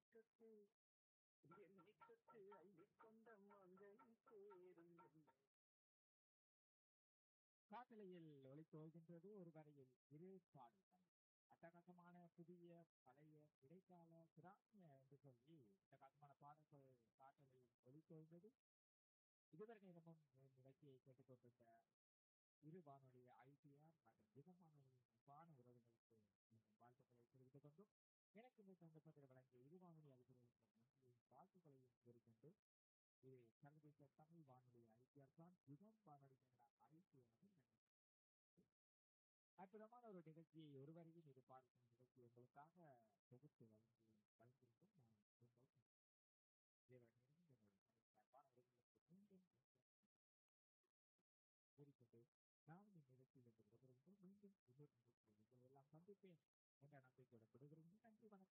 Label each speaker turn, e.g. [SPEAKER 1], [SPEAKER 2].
[SPEAKER 1] தொட்டு என்னை தொட்டு அள்ளிக்கொண்ட மங்கை சேரும்
[SPEAKER 2] காட்டலையில் ஒளித்து வருகின்றது ஒரு வரையில் இரு பாடல்கள் அட்டகாசமான புதிய பழைய இடைக்கால கிராமிய என்று சொல்லி அட்டகாசமான பாடல்கள் காட்டலையில் ஒளித்து வருகிறது இதுவரை நேரமும் நிகழ்ச்சியை கேட்டுக்கொண்டிருந்த இரு வானொலி ஐடிஆர் மற்றும் தினவானொலியின் அன்பான உறவுகளுக்கு மீண்டும் வாழ்த்துக்களை தெரிவித்துக் கொண்டும் எனக்கு இந்த சந்தர்ப்பத்தில் வழங்கிய இரு வானொலி அறிஞர்களுக்கு நன்றியையும் வாழ்த்துக்களையும் கூறிக்கொண்டு இது சர்வதேச தமிழ் வானொலி ஐடிஆர் தான் யுகம் வானொலி ஐடிஆர் அற்புதமான ஒரு நிகழ்ச்சியை ஒரு வரையில் இது பார்க்கும் நிகழ்ச்சி உங்களுக்காக தொகுத்து வழங்கி வழங்கியிருக்கும் நான் உங்கள் தேவன் என்னுடைய அன்பான உறவுகளுக்கு மீண்டும் கூறிக்கொண்டு நானும் இந்நிகழ்ச்சியில் இருந்து விடுகிறேன் மீண்டும் இன்னொரு நிகழ்ச்சியில் உங்களை எல்லாம் சந்திப்பேன் என்ற நம்பிக்கையுடன் விடுகிறேன் நன்றி வணக்கம்